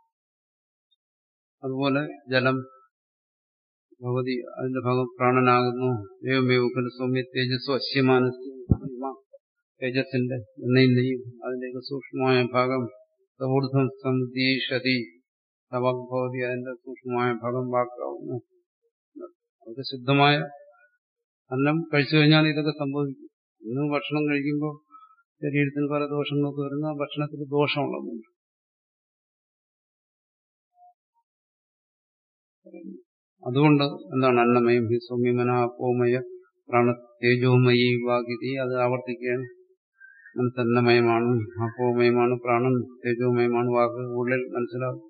Speaker 2: അതുപോലെ ജലം ഭഗവതി അതിന്റെ ഭാഗം പ്രാണനാകുന്നു ദൈവമേവ ഖലു സൗമ്യ തേജസ്സോ അശ്യമാനസ്യ തേജസ്സിന്റെ എണ്ണയിന്റെയും അതിന്റെയൊക്കെ സൂക്ഷ്മമായ ഭാഗം ഊർധ്വം സമുദ്രീഷതി ഭഗവതി അതിന്റെ സൂക്ഷ്മമായ ഭാഗം വാക്കാവുന്നു അതൊക്കെ ശുദ്ധമായ അന്നം കഴിച്ചു കഴിഞ്ഞാൽ ഇതൊക്കെ സംഭവിക്കും ഇന്ന് ഭക്ഷണം കഴിക്കുമ്പോൾ ശരീരത്തിന് പല ദോഷങ്ങളൊക്കെ വരുന്ന ഭക്ഷണത്തിൽ ദോഷമുള്ളതുണ്ട് അതുകൊണ്ട് എന്താണ് അന്നമയം ഹി സൗമ്യമന അപ്പോമയ പ്രാണ തേജോമയി വാഗിതി അത് ആവർത്തിക്കുകയാണ് മനസ്സന്നമയമാണ് അപ്പോമയമാണ് പ്രാണൻ തേജോമയമാണ് വാക്ക് ഉള്ളിൽ മനസ്സിലാവും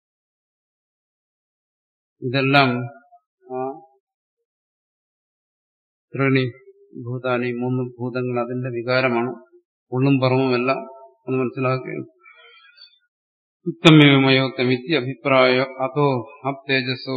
Speaker 2: ഇതെല്ലാം ആ ത്രിണി ഭൂതാനി മൂന്ന് ഭൂതങ്ങൾ അതിന്റെ വികാരമാണ് ഉള്ളും പറവുമെല്ലാം അത് മനസ്സിലാക്കുകയാണ് ഉത്തമയോത്തമിത്തി അഭിപ്രായ അതോ അപ് തേജസ്സോ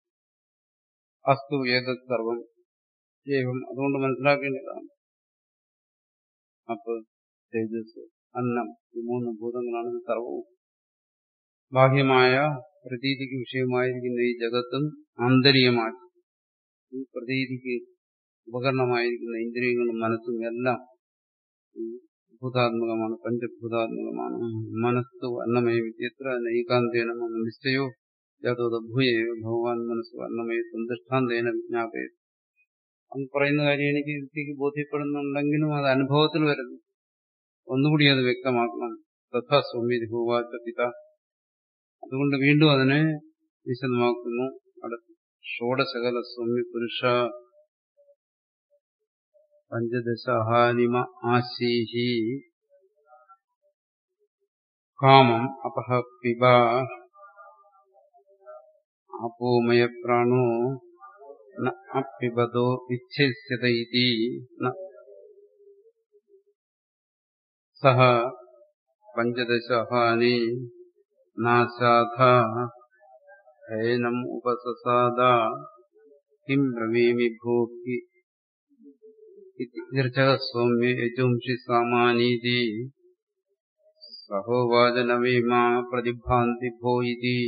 Speaker 2: അസ്തു ഏതത് സർവം ഏവം അതുകൊണ്ട് മനസ്സിലാക്കേണ്ടതാണ് അപ്പ് തേജസ് അന്നം ഈ മൂന്ന് ഭൂതങ്ങളാണ് ഇത് സർവവും ബാഹ്യമായ പ്രതീതിക്ക് വിഷയമായിരിക്കുന്ന ഈ ജഗത്തും ആന്തരികമായി ഈ പ്രതീതിക്ക് ഉപകരണമായിരിക്കുന്ന ഇന്ദ്രിയങ്ങളും മനസ്സും എല്ലാം ഭൂതാത്മകമാണ് പഞ്ചഭൂതാത്മകമാണ് മനസ്സു അന്നമയ വിദ്യത്ര നൈകാന്തേന മമ നിശ്ചയോ യാതോദഭൂയ ഭഗവാൻ മനസ്സു അന്നമയ സന്തുഷ്ടാന്തേന വിജ്ഞാപയ അന്ന് പറയുന്ന കാര്യം എനിക്ക് യുക്തിക്ക് ബോധ്യപ്പെടുന്നുണ്ടെങ്കിലും അത് അനുഭവത്തിൽ വരുന്നു ഒന്നുകൂടി അത് വ്യക്തമാക്കണം തഥാ സൗമ്യതി ഭൂവാച പിത അതുകൊണ്ട് വീണ്ടും അതിനെ വിശദമാക്കുന്നു അടുത്ത് ഷോഡശകല സൗമ്യ പുരുഷ പഞ്ചദശഹാനിമ ആശീഹി കാമം അപഹ പിബ അപോമയ പ്രാണോ ന അപ്പിബതോ വിച്ഛേസ്യത ഇതി ന സഹ പഞ്ചദശഹാനി നാശാധ ഹൈനം ഉപസസാദ കിം ബ്രവീമി ഭൂഹി സൗമ്യ യജുംഷി സാമാനീതി സഹോവാചനവീമാ പ്രതിഭാന്തി ഭോ ഇതി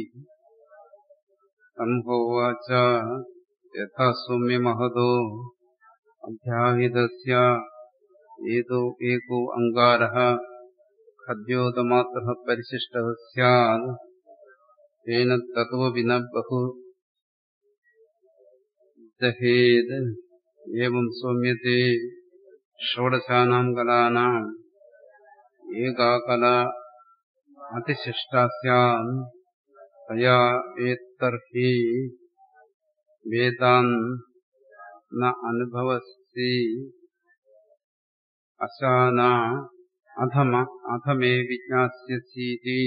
Speaker 2: സംഭോവാച യഥാ സൗമ്യമഹതോ അധ്യാഹിതസ്യ ഏതോ ഏകോ അങ്കാരഃ ഖദ്യോതമാത്രഃ പരിശിഷ്ടः സ്യാत् തേന തതോപി ന ബഹു ദഹേത് एवं सौम्यते षोडशानां कलानाम् एका कला अतिशिष्टा स्यात् तया एतर्हि वेदान् न अनुभवसि अशाना अधम अधमे विज्ञास्यसीति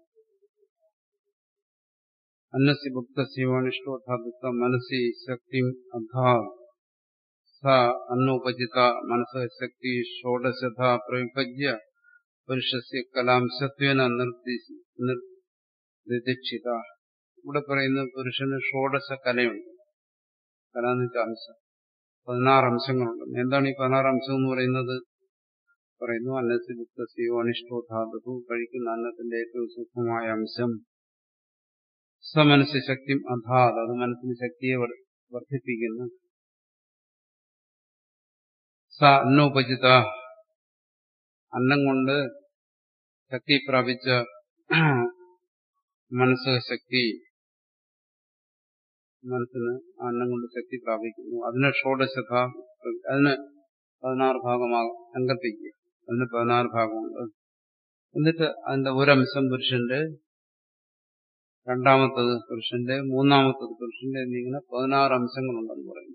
Speaker 2: अन्नस्य भुक्तस्योनिष्ठोऽर्थात् मनसि शक्तिम् अधात् सा अन्नोपजित मनसः शक्ति षोडशത പ്രവിഭജ്യ പുരുഷസ്യ കലാംശത്വേന നിർദ്ദിക്ഷിത ഇവിടെ പറയുന്ന പുരുഷന് ഷോഡശ കലയുണ്ട് കല എന്ന് വെച്ചാൽ അംശം പതിനാറ് അംശങ്ങളുണ്ട് എന്താണ് ഈ പതിനാറ് അംശം എന്ന് പറയുന്നത് പറയുന്നു അന്നസി ബുദ്ധസിയോ അനിഷ്ടോധാതു കഴിക്കുന്ന അന്നത്തിന്റെ ഏറ്റവും സൂക്ഷ്മമായ അംശം സമനസ് ശക്തി അധാത് അത് മനസ്സിന് ശക്തിയെ വർദ്ധിപ്പിക്കുന്നു സ അന്നോപചിത അന്നം കൊണ്ട് ശക്തി പ്രാപിച്ച മനസ്സ് ശക്തി മനസ്സിന് അന്നം കൊണ്ട് ശക്തി പ്രാപിക്കുന്നു അതിന് ഷോഡശത അതിന് പതിനാറ് ഭാഗമാകും സങ്കല്പിക്കുക അതിന് പതിനാറ് ഭാഗമുണ്ട് എന്നിട്ട് അതിന്റെ ഒരംശം പുരുഷന്റെ രണ്ടാമത്തത് പുരുഷന്റെ മൂന്നാമത്തത് പുരുഷന്റെ എന്നിങ്ങനെ പതിനാറ് അംശങ്ങളുണ്ടെന്ന് പറയുന്നു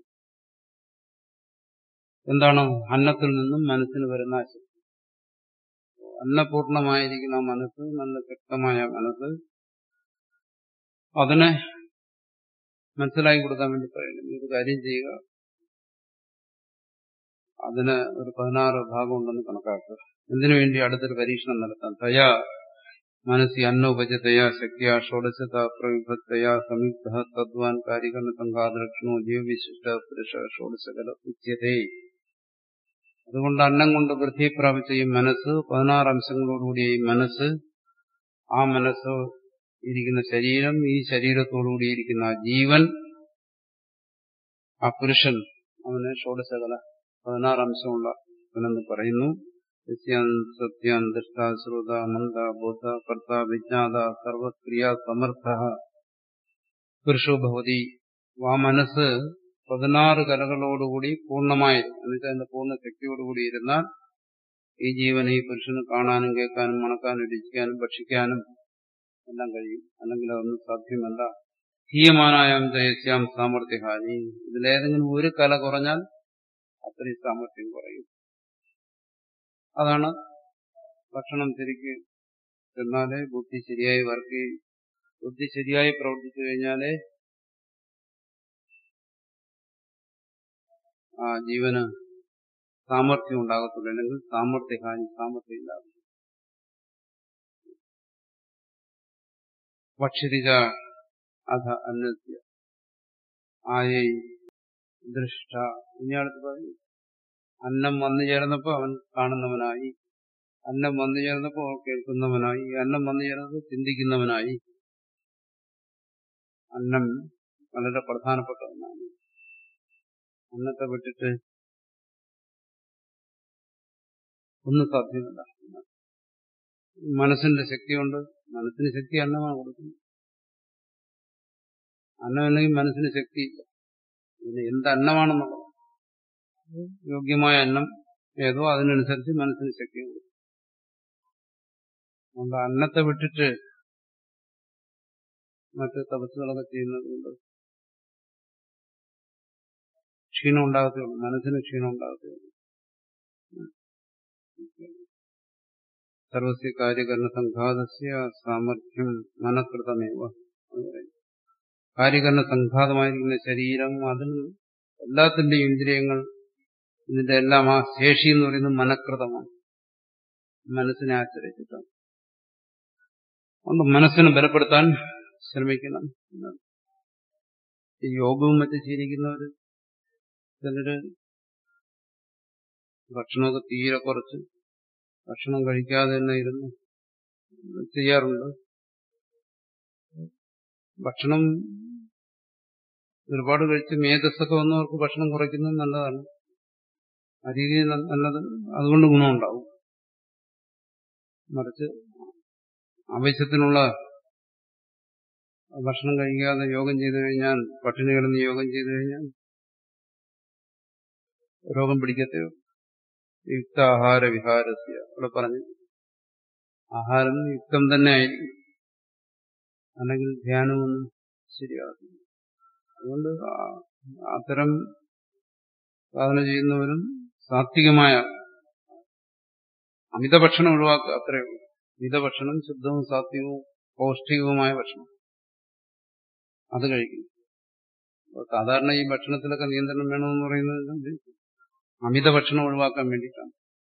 Speaker 2: എന്താണ് അന്നത്തിൽ നിന്നും മനസ്സിന് വരുന്ന ശക്തി അന്നപൂർണമായിരിക്കുന്ന മനസ്സ് നല്ല ശക്തമായ മനസ്സ് അതിനെ മനസ്സിലാക്കി കൊടുക്കാൻ വേണ്ടി പറയുന്നു ഒരു കാര്യം ചെയ്യുക അതിന് ഒരു പതിനാറ് ഭാഗമുണ്ടെന്ന് കണക്കാക്കുക എന്തിനു വേണ്ടി അടുത്തൊരു പരീക്ഷണം നടത്താം തയാ മനസ്സി അന്നോപചതയാ ശക്തിയാ ഷോഡശത പ്രവിഭത്തയാ സംയുക്ത തദ്വാൻ കാര്യകരണ സംഘാതലക്ഷണോ ജീവവിശിഷ്ട പുരുഷ ഷോഡശകല ഉച്യതേ അതുകൊണ്ട് അന്നം കൊണ്ട് വൃദ്ധി പ്രാപിച്ച ഈ മനസ്സ് പതിനാറ് അംശങ്ങളോടുകൂടിയ ഈ മനസ്സ് ആ മനസ്സ് ഇരിക്കുന്ന ശരീരം ഈ ശരീരത്തോടുകൂടി ഇരിക്കുന്ന ആ ജീവൻ ആ പുരുഷൻ അവന് ഷോഡശകല പതിനാറ് അംശമുള്ള അവനെന്ന് പറയുന്നു സത്യം ദൃഷ്ട ശ്രുത മന്ദ ബോധ കർത്ത വിജ്ഞാത സർവക്രിയ സമർത്ഥ പുരുഷോ ഭവതി ആ മനസ്സ് പതിനാറ് കലകളോടുകൂടി പൂർണ്ണമായി എന്നുവെച്ചാൽ അതിന്റെ പൂർണ്ണ ശക്തിയോടുകൂടി ഇരുന്നാൽ ഈ ജീവനെ ഈ പുരുഷന് കാണാനും കേൾക്കാനും മണക്കാനും രുചിക്കാനും ഭക്ഷിക്കാനും എല്ലാം കഴിയും അല്ലെങ്കിൽ അതൊന്നും സാധ്യമല്ല ഹീയമാനായാം ജയസ്യാം സാമർഥ്യഹാനി ഇതിലേതെങ്കിലും ഒരു കല കുറഞ്ഞാൽ അത്രയും സാമർഥ്യം കുറയും അതാണ് ഭക്ഷണം ശരിക്ക് ചെന്നാലേ ബുദ്ധി ശരിയായി വർക്ക് ചെയ്യും ബുദ്ധി ശരിയായി പ്രവർത്തിച്ചു കഴിഞ്ഞാലേ ആ ജീവന് സാമർഥ്യം ഉണ്ടാകത്തുള്ളൂ അല്ലെങ്കിൽ സാമർഥ്യഹാനി സാമർഥ്യം ഉണ്ടാകും ഭക്ഷിരിച്ച അധ അന്നസ്യ ആയൈ ദൃഷ്ട ഇനി അടുത്ത് പറഞ്ഞു അന്നം വന്നു ചേർന്നപ്പോ അവൻ കാണുന്നവനായി അന്നം വന്നു ചേർന്നപ്പോ അവൻ കേൾക്കുന്നവനായി അന്നം വന്നു ചേർന്നപ്പോൾ ചിന്തിക്കുന്നവനായി അന്നം വളരെ പ്രധാനപ്പെട്ട ഒന്നാണ് അന്നത്തെ വിട്ടിട്ട് ഒന്നും സാധ്യമല്ല മനസ്സിന്റെ ശക്തിയുണ്ട് മനസ്സിന് ശക്തി അന്നമാണ് കൊടുക്കുന്നത് അന്നമില്ലെങ്കിൽ മനസ്സിന് ശക്തിയില്ല പിന്നെ എന്ത് അന്നമാണെന്നുള്ളത് യോഗ്യമായ അന്നം ഏതോ അതിനനുസരിച്ച് മനസ്സിന് ശക്തിയുണ്ട് അതുകൊണ്ട് അന്നത്തെ വിട്ടിട്ട് മറ്റ് തപസ്സുകളൊക്കെ ചെയ്യുന്നതുകൊണ്ട് ക്ഷീണം ഉണ്ടാകത്തേ ഉള്ളൂ മനസ്സിന് ക്ഷീണം ഉണ്ടാകത്തേ ഉള്ളൂ സർവസ്യ കാര്യകരണ സംഘാതസ്യ സാമർഥ്യം മനഃകൃതമേവ കാര്യകരണ സംഘാതമായിരിക്കുന്ന ശരീരം അതിന് എല്ലാത്തിന്റെയും ഇന്ദ്രിയങ്ങൾ ഇതിന്റെ എല്ലാം ആ ശേഷി എന്ന് പറയുന്നത് മനഃകൃതമാണ് മനസ്സിനെ ആശ്രയിച്ചിട്ടാണ് അതുകൊണ്ട് മനസ്സിനെ ബലപ്പെടുത്താൻ ശ്രമിക്കണം എന്നാണ്. ഈ യോഗവും മറ്റും ശീലിക്കുന്നവർ ചിലര് ഭക്ഷണമൊക്കെ തീരെ കുറച്ച് ഭക്ഷണം കഴിക്കാതെ തന്നെ ഇരുന്ന് ചെയ്യാറുണ്ട് ഭക്ഷണം ഒരുപാട് കഴിച്ച് മേധസ്സൊക്കെ വന്നവർക്ക് ഭക്ഷണം കുറയ്ക്കുന്നത് നല്ലതാണ് ആ രീതിയിൽ ന- നല്ലത് അതുകൊണ്ട് ഗുണമുണ്ടാവും മറിച്ച് ആവശ്യത്തിനുള്ള ഭക്ഷണം കഴിക്കാതെ യോഗം ചെയ്തു കഴിഞ്ഞാൽ പട്ടിണി കിടന്ന് യോഗം ചെയ്തു കഴിഞ്ഞാൽ രോഗം പിടിക്കത്തേ ഉള്ളൂ. യുക്താഹാര വിഹാരസ്യ അവിടെ പറഞ്ഞു ആഹാരം യുക്തം തന്നെ ആയിരിക്കും അല്ലെങ്കിൽ ധ്യാനമൊന്നും ശരിയാകും അതുകൊണ്ട് ആ- അത്തരം സാധന ചെയ്യുന്നവരും സാത്വികമായ അമിതഭക്ഷണം ഒഴിവാക്കുക അത്രയേ ഉള്ളൂ മിതഭക്ഷണം ശുദ്ധവും സാത്വികവും പൗഷ്ടികവുമായ ഭക്ഷണം അത് കഴിക്കും അപ്പൊ സാധാരണ ഈ ഭക്ഷണത്തിലൊക്കെ നിയന്ത്രണം വേണമെന്ന് പറയുന്നത് അമിത ഭക്ഷണം ഒഴിവാക്കാൻ വേണ്ടിയിട്ടാണ്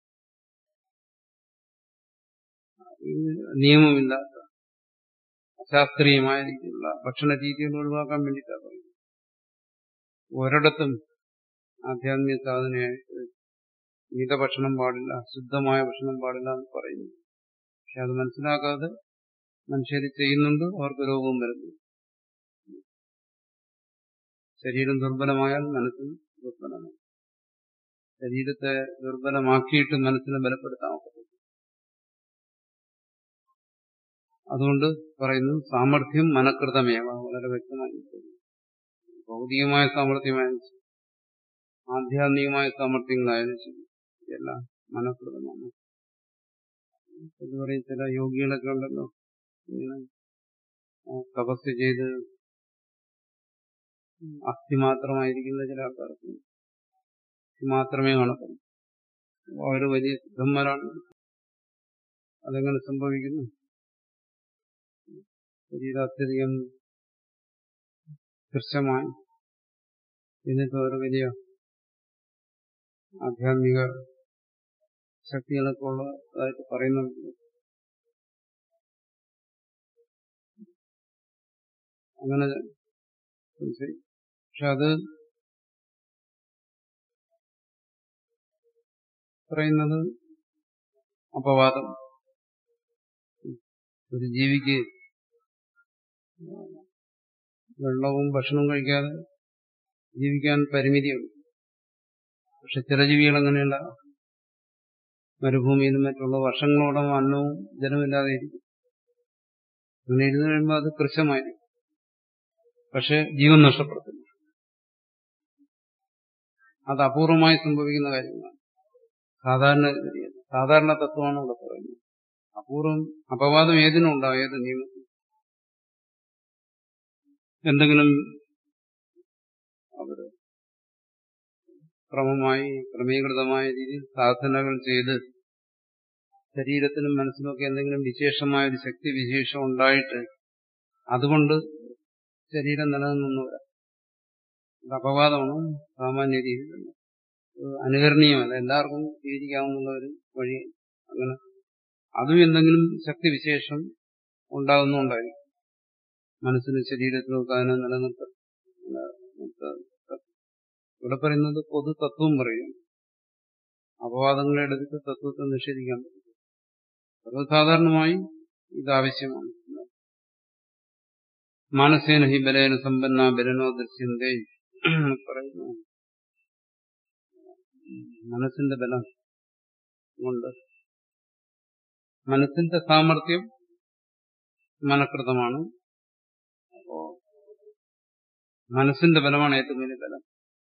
Speaker 2: ഇത് നിയമമില്ലാത്ത അശാസ്ത്രീയമായ രീതിയിലുള്ള ഭക്ഷണ രീതികൾ ഒഴിവാക്കാൻ വേണ്ടിയിട്ടാണ് പറയുന്നത് ഒരിടത്തും ആധ്യാത്മിക സാധനയായിട്ട് മിതഭക്ഷണം പാടില്ല ശുദ്ധമായ ഭക്ഷണം പാടില്ല എന്ന് പറയുന്നു പക്ഷെ അത് മനസ്സിലാക്കാതെ മനുഷ്യർ ചെയ്യുന്നുണ്ട് അവർക്ക് രോഗവും വരുന്നു ശരീരം ദുർബലമായാൽ മനസ്സിന് ദുർബലമാണ് ശരീരത്തെ ദുർബലമാക്കിയിട്ട് മനസ്സിനെ ബലപ്പെടുത്താൻ ഒക്കത്തില്ല അതുകൊണ്ട് പറയുന്നു സാമർഥ്യം മനഃകൃതമേവ വളരെ വ്യക്തമായി ഭൗതികമായ സാമർഥ്യമായാലും ശരി, ആധ്യാത്മികമായ സാമർഥ്യങ്ങളായാലും ശരി ഇതെല്ലാം മനഃകൃതമാണ് എന്ന് പറയും ചില യോഗികളൊക്കെ ഉണ്ടല്ലോ ഇങ്ങനെ ആ, തപസ് ചെയ്ത് അസ്ഥി മാത്രമായിരിക്കുന്ന ചില ആൾക്കാർക്ക് അസ്ഥി മാത്രമേ കാണത്തുള്ളൂ അപ്പൊ അവര് വലിയ സിദ്ധന്മാരാണ് അതെങ്ങനെ സംഭവിക്കുന്നു ശരീരം അത്യധികം ദൃശ്യമായി എന്നിട്ട് അവർ വലിയ ആധ്യാത്മിക ശക്തികളൊക്കെ ഉള്ളതായിട്ട് പറയുന്നുണ്ട് അങ്ങനെ ശരി പക്ഷെ അത് പറയുന്നത് അപവാദം ഒരു ജീവിക്ക് വെള്ളവും ഭക്ഷണവും കഴിക്കാതെ ജീവിക്കാൻ പരിമിതിയുണ്ട് പക്ഷെ ചില ജീവികൾ അങ്ങനെയല്ല മരുഭൂമിയിലും മറ്റുള്ള വർഷങ്ങളോളം അന്നവും ജലമില്ലാതെ ഇരിക്കും അങ്ങനെ ഇരുന്ന് കഴിയുമ്പോൾ അത് കൃശമായിരിക്കും പക്ഷെ ജീവൻ നഷ്ടപ്പെടത്തില്ല അത് അപൂർവമായി സംഭവിക്കുന്ന കാര്യങ്ങളാണ് സാധാരണ ഗതിയല്ല. സാധാരണ തത്വമാണ് ഇവിടെ പറയുന്നത് അപൂർവം അപവാദം ഏതിനും ഉണ്ടാവും ഏത് നിയമത്തിൽ എന്തെങ്കിലും അവര് ക്രമമായി ക്രമീകൃതമായ രീതിയിൽ സാധനകൾ ചെയ്ത് ശരീരത്തിനും മനസ്സിനുമൊക്കെ എന്തെങ്കിലും വിശേഷമായ ഒരു ശക്തി വിശേഷം ഉണ്ടായിട്ട് അതുകൊണ്ട് ശരീരം നിലനിന്നു വരാം ഇത് അപവാദമാണ് സാമാന്യ രീതിയിൽ തന്നെ ഇത് അനുകരണീയമല്ല എല്ലാവർക്കും സ്വീകരിക്കാവുന്ന ഒരു വഴി അങ്ങനെ അതും എന്തെങ്കിലും ശക്തി വിശേഷം ഉണ്ടാകുന്നുണ്ടായിരിക്കും മനസ്സിനും ശരീരത്തിനും ഒക്കെ അതിനെ നിലനിർത്ത ഇവിടെ പറയുന്നത് പൊതു തത്വം പറയും അപവാദങ്ങളെ എടുത്തിട്ട് തത്വത്തെ നിഷേധിക്കാൻ പറ്റും സർവ്വസാധാരണമായി ഇത് ആവശ്യമാണ് മാനസേന ഹി ബലേന സമ്പന്ന ബലനോ ദൃശ്യന്തേ പറയുന്നു മനസ്സിന്റെ ബലം കൊണ്ട് മനസ്സിന്റെ സാമർഥ്യം മനഃകൃതമാണ് അപ്പോ മനസ്സിന്റെ ബലമാണ് ഏറ്റവും വലിയ ബലം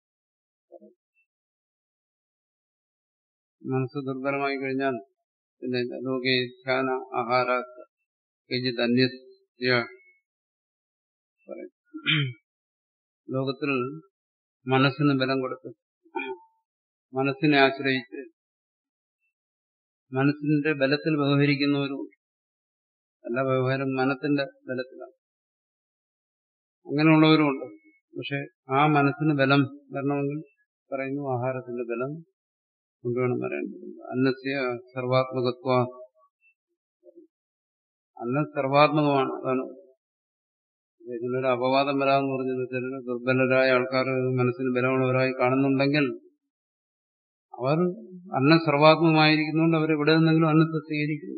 Speaker 2: മനസ്സ് ദുർബലമായി കഴിഞ്ഞാൽ പിന്നെ ലോകേ ധ്യാന ആഹാര കെജിത് അന്യസ്യ പറയും. ലോകത്തിൽ മനസ്സിന് ബലം കൊടുത്ത് മനസ്സിനെ ആശ്രയിച്ച് മനസ്സിന്റെ ബലത്തിൽ വ്യവഹരിക്കുന്നവരും അല്ല വ്യവഹാരം മനത്തിന്റെ ബലത്തിലാണ് അങ്ങനെയുള്ളവരുമുണ്ട് പക്ഷെ ആ മനസ്സിന് ബലം വരണമെങ്കിൽ പറയുന്നു ആഹാരത്തിന്റെ ബലം കൊണ്ടുവേണം വരേണ്ടത് അന്നസ്യ സർവാത്മകത്വ അന്നം സർവാത്മകമാണ് അതാണ് ഇതിനൊരു അപവാദം വരാമെന്ന് പറഞ്ഞെന്ന് വെച്ചാൽ ദുർബലരായ ആൾക്കാർ മനസ്സിന് ബലമുള്ളവരായി കാണുന്നുണ്ടെങ്കിൽ അവർ അന്നം സർവാത്മകമായിരിക്കുന്നതുകൊണ്ട് അവർ എവിടെ നിന്നെങ്കിലും അന്നത്തെ സ്വീകരിക്കുന്നു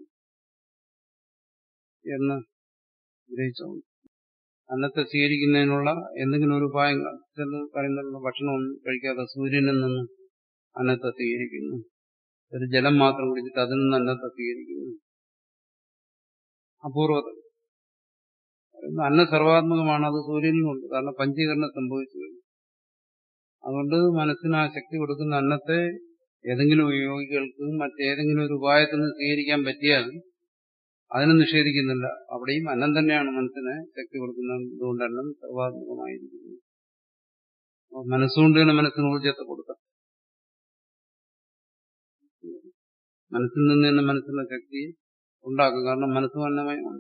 Speaker 2: എന്ന് ഗ്രഹിച്ചു അന്നത്തെ സ്വീകരിക്കുന്നതിനുള്ള എന്തെങ്കിലും ഒരു ഉപായം ചെന്ന് പറയുന്നുള്ള ഭക്ഷണമൊന്നും കഴിക്കാതെ സൂര്യനിൽ നിന്നും അന്നത്തെ സ്വീകരിക്കുന്നു ഒരു ജലം മാത്രം കുടിച്ചിട്ട് അതിൽ നിന്ന് അന്നത്തെ സ്വീകരിക്കുന്നു അപൂർവത അന്ന സർവാത്മകമാണ് അത് സൂര്യനിലുണ്ട് കാരണം പഞ്ചീകരണം സംഭവിച്ചു കഴിഞ്ഞു അതുകൊണ്ട് മനസ്സിന് ആ ശക്തി കൊടുക്കുന്ന അന്നത്തെ ഏതെങ്കിലും യോഗികൾക്ക് മറ്റേതെങ്കിലും ഒരു ഉപായത്തിൽ നിന്ന് സ്വീകരിക്കാൻ പറ്റിയാൽ അതിനെ നിഷേധിക്കുന്നില്ല അവിടെയും അന്നം തന്നെയാണ് മനസ്സിന് ശക്തി കൊടുക്കുന്നത് അതുകൊണ്ട് അന്നം സർവാത്മകമായിരിക്കുന്നു മനസ്സുകൊണ്ട് തന്നെ മനസ്സിന് ഊർജത്തെ കൊടുക്കാം മനസ്സിൽ നിന്ന് തന്നെ മനസ്സിന്റെ ശക്തി ഉണ്ടാക്കും കാരണം മനസ്സ് അന്നമയമാണ്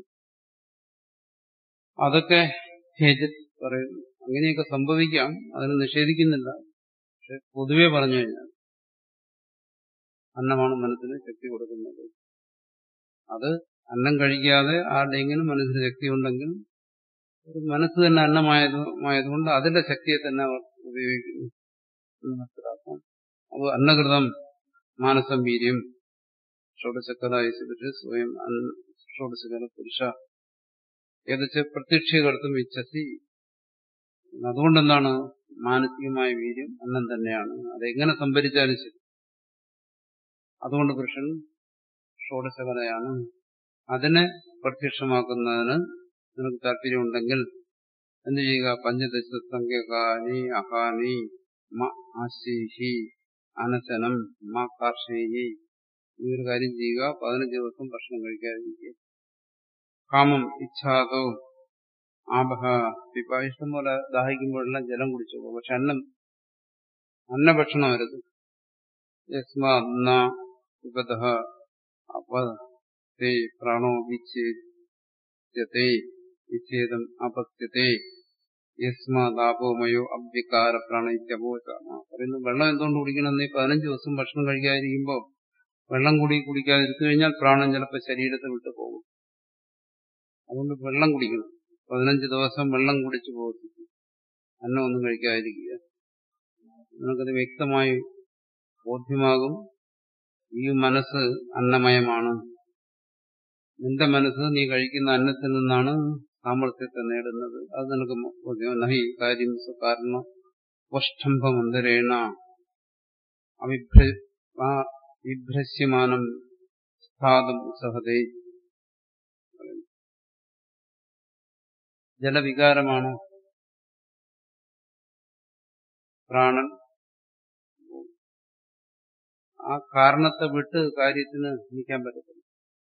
Speaker 2: അതൊക്കെ ഹേജത് പറയുന്നു അങ്ങനെയൊക്കെ സംഭവിക്കാം അതിന് നിഷേധിക്കുന്നില്ല പക്ഷെ പൊതുവെ പറഞ്ഞു കഴിഞ്ഞാൽ അന്നമാണ് മനസ്സിന് ശക്തി കൊടുക്കുന്നത് അത് അന്നം കഴിക്കാതെ ആരുടെയെങ്കിലും മനസ്സിന് ശക്തി ഉണ്ടെങ്കിൽ ഒരു മനസ്സ് തന്നെ അന്നമായതുകൊണ്ട് അതിന്റെ ശക്തിയെ തന്നെ അവർ ഉപയോഗിക്കുന്നു എന്ന് മനസ്സിലാക്കാം അപ്പോൾ അന്നകൃതം മാനസം വീര്യം ഷോഡശക്കഥായി സ്വയം ഷോഡശകല പുരുഷ ഏതൊക്കെ പ്രത്യക്ഷകർത്തും ഇച്ഛസി അതുകൊണ്ടെന്താണ് മാനസികമായ വീര്യം അന്നം തന്നെയാണ് അതെങ്ങനെ സംഭരിച്ചാലും ശരി അതുകൊണ്ട് പുരുഷൻ ഷോഡശകലയാണ് അതിനെ പ്രത്യക്ഷമാക്കുന്നതിന് നിനക്ക് താല്പര്യമുണ്ടെങ്കിൽ എന്ത് ചെയ്യുക പഞ്ചദശ സംഖ്യകാനി അഹാനി മ ആശീഹി അനശനം മ കാർഷീഹി ഈ ഒരു കാര്യം ചെയ്യുക പതിനഞ്ച് ദിവസം ഭക്ഷണം കഴിക്കാതിരിക്കുക കാമം ഇച്ഛാതോ ആപഹ പിപ്പ ഇഷ്ടം പോലെ ദാഹിക്കുമ്പോഴെല്ലാം ജലം കുടിച്ചോളൂ പക്ഷെ അന്നം അന്നഭക്ഷണം വരുത് യസ്മാ പിബത അപത്തെ പ്രാണോ വിച്ഛേദ്യത്തെ വിച്ഛേദം അപത്യത്തെ യസ്മാതാപോമയോ അവ്യകാര പ്രാണ ഇത്യപോച പറയുന്നു വെള്ളം എന്തുകൊണ്ട് കുടിക്കണം നീ പതിനഞ്ച് ദിവസം ഭക്ഷണം കഴിക്കാതിരിക്കുമ്പോൾ വെള്ളം കൂടി കുടിക്കാതിരുത്തു കഴിഞ്ഞാൽ പ്രാണൻ ചിലപ്പോൾ ശരീരത്തെ വിട്ടു പോകും അതുകൊണ്ട് വെള്ളം കുടിക്കണം പതിനഞ്ച് ദിവസം വെള്ളം കുടിച്ചു പോകത്തില്ല അന്നം ഒന്നും കഴിക്കാതിരിക്കുക നിനക്കത് വ്യക്തമായി ബോധ്യമാകും ഈ മനസ്സ് അന്നമയമാണ് നിന്റെ മനസ്സ് നീ കഴിക്കുന്ന അന്നത്തിൽ നിന്നാണ് സാമർഥ്യത്തെ നേടുന്നത് അത് നിനക്ക് ബോധ്യം നഹി കാര്യം കാരണം വഷ്ടംഭമന്തരേണ അവിഭ്ര വിഭ്രസ്യമാനം സ്ഥാതും സഹതേ ജലവികാരമാണ് പ്രാണൻ ആ കാരണത്തെ വിട്ട് കാര്യത്തിന് നിൽക്കാൻ പറ്റത്തില്ല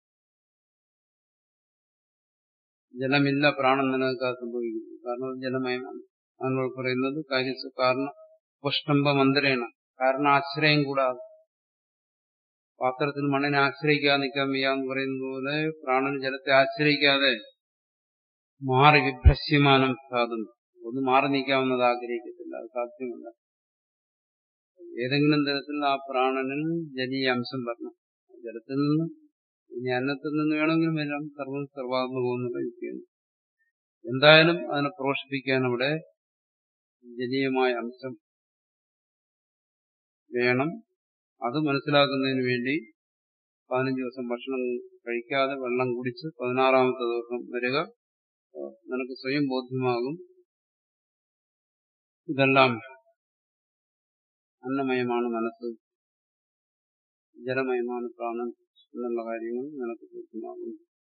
Speaker 2: ജലമില്ല പ്രാണൻ നിലനിൽക്കാൻ സംഭവിക്കുന്നു കാരണം അത് ജലമയമാണ് അതിനോട് പറയുന്നത് കാര്യസ് കാരണം പുഷ്ടംബ മന്ദിരേണ കാരണം ആശ്രയം കൂടാതെ പാത്രത്തിൽ മണ്ണിനെ ആശ്രയിക്കാതെ നിൽക്കാൻ വയ്യ എന്ന് പറയുന്നത് പോലെ പ്രാണന് ജലത്തെ ആശ്രയിക്കാതെ മാറി വിഭ്രസ്യമാനം സാധും ഒന്ന് മാറി നീക്കാവുന്നത് ആഗ്രഹിക്കത്തില്ല അത് സാധ്യമല്ല ഏതെങ്കിലും തരത്തിൽ ആ പ്രാണനിൽ ജലീയ അംശം വരണം ജലത്തിൽ നിന്ന് ഇനി അന്നത്തിൽ നിന്ന് വേണമെങ്കിലും വരാം സർവം സർവാത്മകം എന്നുള്ള യുക്തിയാണ് എന്തായാലും അതിനെ പ്രോഷിപ്പിക്കാൻ അവിടെ ജലീയമായ അംശം വേണം അത് മനസ്സിലാക്കുന്നതിന് വേണ്ടി പതിനഞ്ച് ദിവസം ഭക്ഷണം കഴിക്കാതെ വെള്ളം കുടിച്ച് പതിനാറാമത്തെ ദിവസം വരിക നിനക്ക് സ്വയം ബോധ്യമാകും ഇതെല്ലാം അന്നമയമാണ് മനസ്സ് ജലമയമാണ് പ്രാണൻ എന്നുള്ള കാര്യങ്ങൾ നിനക്ക് ബോധ്യമാകും